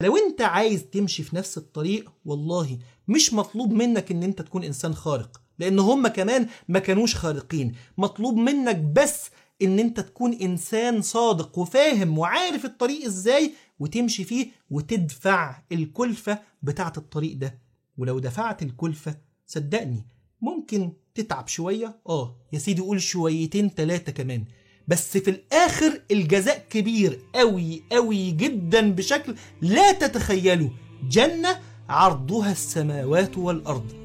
لو انت عايز تمشي في نفس الطريق والله مش مطلوب منك ان انت تكون انسان خارق لان هم كمان ما كانوش خارقين مطلوب منك بس ان انت تكون انسان صادق وفاهم وعارف الطريق ازاي وتمشي فيه وتدفع الكلفة بتاعة الطريق ده ولو دفعت الكلفة صدقني ممكن تتعب شوية اه يا سيدي قول شويتين تلاتة كمان بس في الاخر الجزاء كبير قوي قوي جدا بشكل لا تتخيله جنة عرضها السماوات والارض